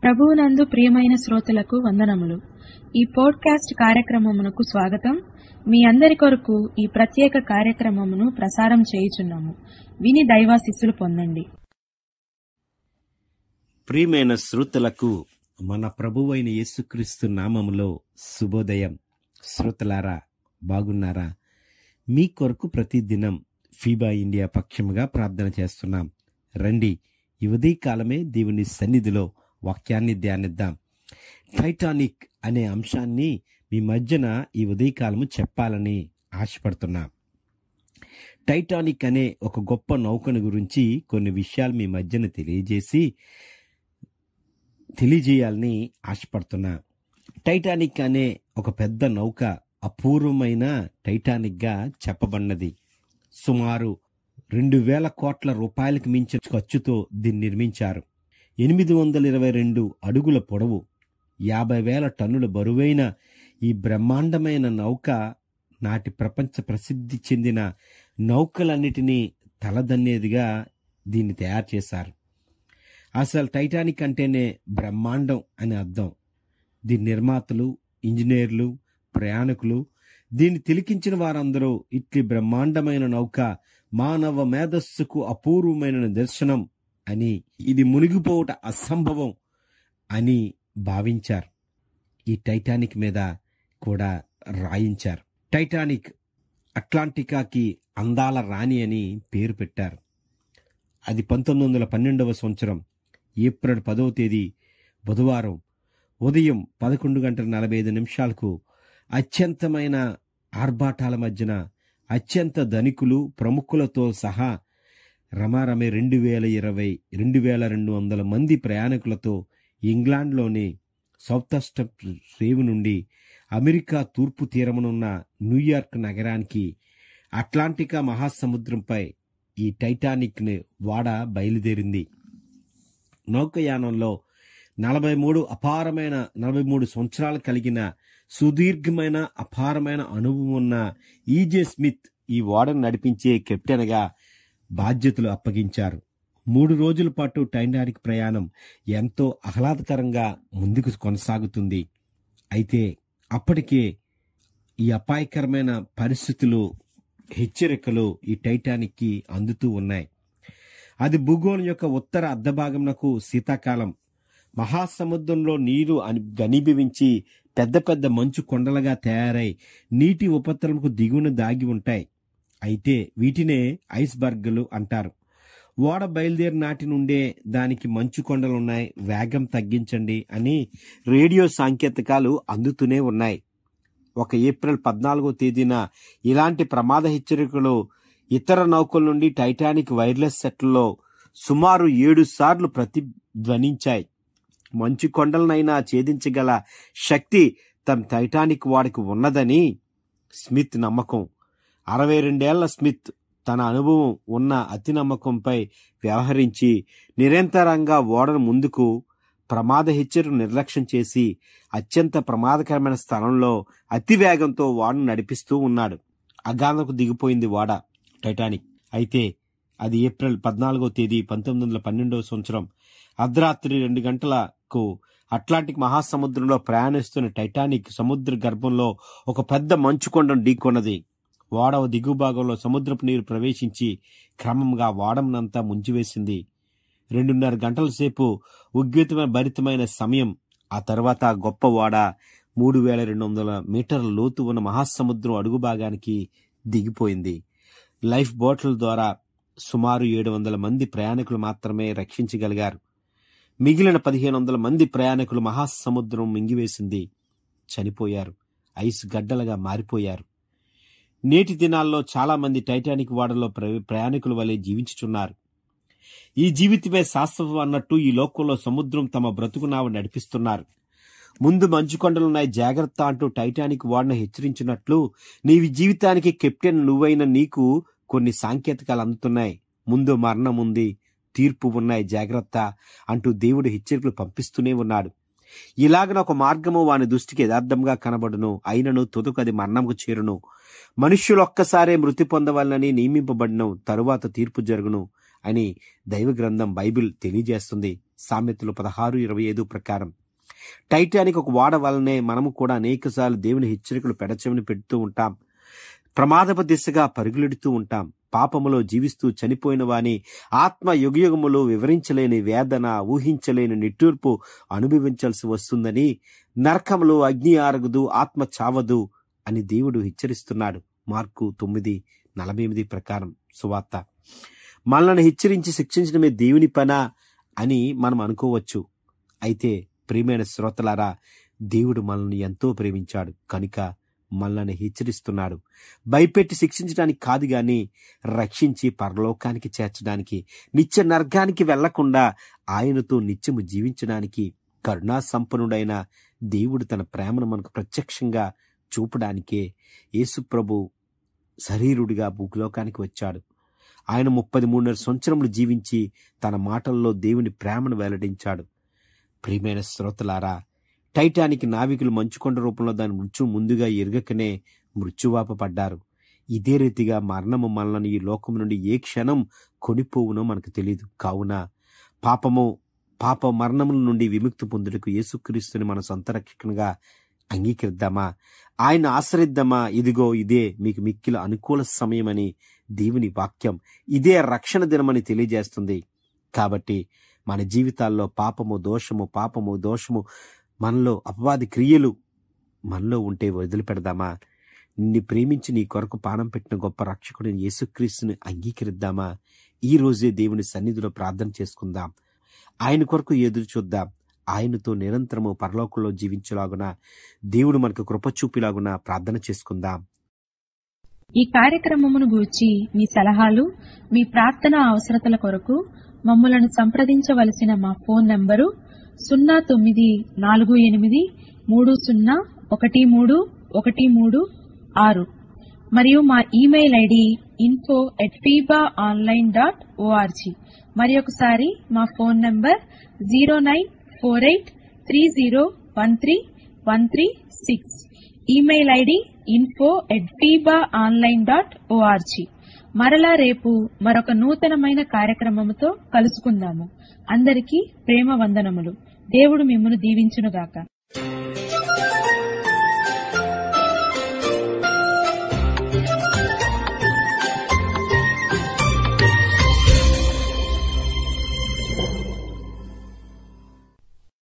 ప్రభువునందు ప్రియమైన శ్రోతలకు వందనములు ఈ పోడ్కాస్ట్ కార్యక్రమమునకు స్వాగతం మీ అందరి కొరకు ఈ ప్రత్యేక కార్యక్రమమును ప్రసారం చేయుచున్నాము విని దైవాశిస్సులు పొందండి ప్రియమైన శ్రోతలకు మన ప్రభువైన యేసుక్రీస్తు నామములో శుభోదయం శ్రోతలారా బాగున్నారా మీ కొరకు ప్రతిదినం ఫీబా ఇండియా పక్షముగా ప్రార్థన చేస్తున్నాం రండి ఈ ఉదయకాలమే దేవుని సన్నిధిలో వాక్యాన్ని ధ్యానిద్దాం టైటానిక్ అనే అంశాన్ని మీ మధ్యన ఈ ఉదయకాలము చెప్పాలని ఆశపడుతున్నాం టైటానిక్ అనే ఒక గొప్ప నౌకను గురించి కొన్ని విషయాలు మీ మధ్యన తెలియజేసి తెలియజేయాలని ఆశపడుతున్నా టైటానిక్ అనే ఒక పెద్ద నౌక అపూర్వమైన టైటానిక్గా చెప్పబడినది సుమారు రెండు వేల కోట్ల రూపాయలకు మించిన ఖర్చుతో దీన్ని నిర్మించారు ఎనిమిది వందల ఇరవై రెండు అడుగుల పొడవు యాభై వేల టన్నుల బరువైన ఈ బ్రహ్మాండమైన నౌక నాటి ప్రపంచ ప్రసిద్ధి చెందిన నౌకలన్నిటినీ తలదన్నేదిగా దీన్ని తయారు చేశారు అసలు టైటానిక్ అంటేనే బ్రహ్మాండం అని అర్థం దీని నిర్మాతలు ఇంజనీర్లు ప్రయాణికులు దీన్ని తిలికించిన వారందరూ ఇట్లి బ్రహ్మాండమైన నౌక మానవ మేధస్సుకు అపూర్వమైన నిదర్శనం అని ఇది మునిగిపోవుట అసంభవం అని భావించారు ఈ టైటానిక్ మీద కూడా రాయించారు టైటానిక్ అట్లాంటికాకి అందాల రాణి అని పేరు పెట్టారు అది పంతొమ్మిది వందల పన్నెండవ సంవత్సరం ఏప్రిల్ పదవ తేదీ బుధవారం ఉదయం పదకొండు గంటల నలభై ఐదు నిమిషాలకు అత్యంతమైన ఆర్భాటాల మధ్యన అత్యంత ధనికులు ప్రముఖులతో సహా రమారమే రెండు వేల ఇరవై రెండు వేల రెండు వందల మంది ప్రయాణికులతో ఇంగ్లాండ్లోని సౌత్ రేవు నుండి అమెరికా తూర్పు తీరమునున్న న్యూయార్క్ నగరానికి అట్లాంటికా మహాసముద్రంపై ఈ టైటానిక్ వాడ బయలుదేరింది నౌకయానంలో నలభై మూడు అపారమైన నలభై మూడు సంవత్సరాలు కలిగిన సుదీర్ఘమైన అపారమైన అనుభవం ఉన్న ఈజే స్మిత్ ఈ ఓడను నడిపించే కెప్టెన్గా బాధ్యతలు అప్పగించారు మూడు రోజుల పాటు టైటానిక్ ప్రయాణం ఎంతో ఆహ్లాదకరంగా ముందుకు కొనసాగుతుంది అయితే అప్పటికే ఈ అపాయకరమైన పరిస్థితులు హెచ్చరికలు ఈ టైటానిక్కి అందుతూ ఉన్నాయి అది భూగోళం యొక్క ఉత్తర అర్ధభాగంనకు శీతాకాలం మహాసముద్రంలో నీరు ఘనీభవించి పెద్ద పెద్ద మంచు కొండలుగా తయారై నీటి ఉపరితలంకు దిగువన దాగి ఉంటాయి అయితే వీటినే ఐస్బర్గ్లు అంటారు ఓడ బయలుదేరి నాటి నుండే దానికి మంచు కొండలున్నాయి వేగం తగ్గించండి అని రేడియో సాంకేతికాలు అందుతూనే ఉన్నాయి ఒక ఏప్రిల్ పద్నాలుగో తేదీన ఇలాంటి ప్రమాద హెచ్చరికలు ఇతర నౌకల నుండి టైటానిక్ వైర్లెస్ సెట్లలో సుమారు ఏడు సార్లు ప్రతిధ్వనించాయి మంచు కొండలనైనా ఛేదించగల శక్తి తమ టైటానిక్ వాడికి ఉన్నదని స్మిత్ నమ్మకం అరవై రెండేళ్ల స్మిత్ తన అనుభవం ఉన్న అతి నమ్మకంపై వ్యవహరించి నిరంతరంగా ఓడను ముందుకు ప్రమాద హెచ్చరికను నిర్లక్ష్యం చేసి అత్యంత ప్రమాదకరమైన స్థలంలో అతి వేగంతో ఓడను నడిపిస్తూ ఉన్నాడు అగాధకు దిగిపోయింది ఓడ టైటానిక్ అయితే అది ఏప్రిల్ పద్నాలుగో తేదీ పంతొమ్మిది వందల పన్నెండవ సంవత్సరం అర్ధరాత్రి రెండు గంటలకు అట్లాంటిక్ మహాసముద్రంలో ప్రయాణిస్తున్న టైటానిక్ సముద్ర గర్భంలో ఒక పెద్ద మంచు కొండను ఢీకొన్నది ఓడవ దిగువ భాగంలో సముద్రపు నీరు ప్రవేశించి క్రమంగా వాడంనంతా ముంచివేసింది రెండున్నర గంటల సేపు ఉద్గీతమైన భరితమైన సమయం ఆ తర్వాత గొప్ప ఓడ మూడు వేల రెండు వందల మీటర్ల లోతు ఉన్న మహాసముద్రం అడుగు భాగానికి దిగిపోయింది లైఫ్ బోట్ల ద్వారా సుమారు ఏడు వందల మంది ప్రయాణికులు మాత్రమే రక్షించగలిగారు మిగిలిన పదిహేను వందల మంది ప్రయాణికులు మహాసముద్రం మింగివేసింది చనిపోయారు ఐస్ గడ్డలుగా మారిపోయారు నేటి దినాల్లో చాలా మంది టైటానిక్ వాడలో ప్రయాణికుల వలె జీవించుచున్నారు ఈ జీవితమే శాస్త్రం అన్నట్టు ఈ లోకంలో సముద్రం తమ బ్రతుకునావ నడిపిస్తున్నారు ముందు మంచు కొండలున్నాయి జాగ్రత్త అంటూ టైటానిక్ వాడిని హెచ్చరించినట్లు నీవి జీవితానికి కెప్టెన్ నువ్వైన నీకు కొన్ని సాంకేతికాలు అందుతున్నాయి ముందు మరణం ఉంది తీర్పు ఉన్నాయి జాగ్రత్త అంటూ దేవుడు హెచ్చరికలు పంపిస్తూనే ఉన్నాడు ఇలాగన ఒక మార్గము వాని దృష్టికి యథార్థంగా కనబడును అయినను తుదకు అది మరణంకు చేరును మనుష్యులు ఒక్కసారే మృతి పొందవాలని నియమింపబడిన తరువాత తీర్పు జరుగును అని దైవ గ్రంథం బైబిల్ తెలియజేస్తుంది సామెతలు పదహారు ఇరవై ఐదు ప్రకారం టైటానిక్ ఒక ఓడ వల్లనే మనము కూడా అనేకసార్లు దేవుని హెచ్చరికలు పెడచెవిని పెడుతూ ఉంటాం ప్రమాదపు దిశగా పరుగులెడుతూ ఉంటాం పాపములో జీవిస్తూ చనిపోయిన వాని ఆత్మ యుగయుగములో వివరించలేని వేదన ఊహించలేని నిట్టూర్పు అనుభవించాల్సి వస్తుందని నరకములో అగ్ని ఆరగదు ఆత్మ చావదు అని దేవుడు హెచ్చరిస్తున్నాడు మార్కు తొమ్మిది నలభై ఎనిమిది ప్రకారం సువార్త మనల్ని హెచ్చరించి శిక్షించడమే దేవుని పనా అని మనం అనుకోవచ్చు అయితే ప్రియమైన శ్రోతలారా దేవుడు మనల్ని ఎంతో ప్రేమించాడు కనుక మనల్ని హెచ్చరిస్తున్నాడు భయపెట్టి శిక్షించడానికి కాదు గాని రక్షించి పరలోకానికి చేర్చడానికి నిత్య నర్గానికి వెళ్లకుండా ఆయనతో నిత్యము జీవించడానికి కరుణా సంపన్నుడైన దేవుడు తన ప్రేమను మనకు ప్రత్యక్షంగా చూపడానికే యేసుప్రభు శరీరుడిగా భూలోకానికి వచ్చాడు ఆయన ముప్పది మూడున్నర సంవత్సరములు జీవించి తన మాటల్లో దేవుని ప్రేమను వెల్లడించాడు ప్రియమైన శ్రోతలారా టైటానిక్ నావికులు మంచుకొండ రూపంలో దాని మృత్యు ముందుగా ఎరగకనే మృత్యువాప పడ్డారు ఇదే రీతిగా మరణము మనల్ని ఈ లోకం నుండి ఏ క్షణం కొనిపోవునో మనకు తెలియదు కావున పాపము పాప మరణముల నుండి విముక్తి పొందుటకు యేసుక్రీస్తుని మన సొంత రక్షకునిగా అంగీకరిద్దామా ఆయన ఆశ్రయిద్దామా ఇదిగో ఇదే మీకు మిక్కిల అనుకూల సమయమని దేవుని వాక్యం ఇదే రక్షణ దినమని తెలియజేస్తుంది కాబట్టి మన జీవితాల్లో పాపము దోషము పాపము దోషము మనలో అపవాది క్రియలు మనలో ఉంటే వదిలిపెడదామా నిన్ను ప్రేమించి నీ కొరకు పానం పెట్టిన గొప్ప రక్షకుడిని యేసుక్రీస్తుని అంగీకరిద్దామా ఈ రోజే దేవుని సన్నిధిలో ప్రార్థన చేసుకుందాం ఆయన కొరకు ఎదురు చూద్దాం ఆయనతో నిరంతరము పరలోకంలో జీవించలాగున దేవుడు మనకు కృప చూపిలాగున ప్రార్థన చేసుకుందాం ఈ కార్యక్రమమును గూర్చి మీ సలహాలు మీ ప్రార్థన అవసరతల కొరకు మమ్మలను సంప్రదించవలసిన మా ఫోన్ నంబరు సున్నా తొమ్మిది నాలుగు ఎనిమిది మూడు సున్నా ఒకటి మూడు ఒకటి మూడు ఆరు మరియు మా email ID info at fiba online dot ORG మరి ఒకసారి మా phone number zero nine four eight three zero one three one three six email ID info at fiba online dot ORG మరలా రేపు మరొక నూతనమైన కార్యక్రమముతో కలుసుకుందాము అందరికీ ప్రేమ వందనములు దేవుడు మిమ్మను దీవించునుగాక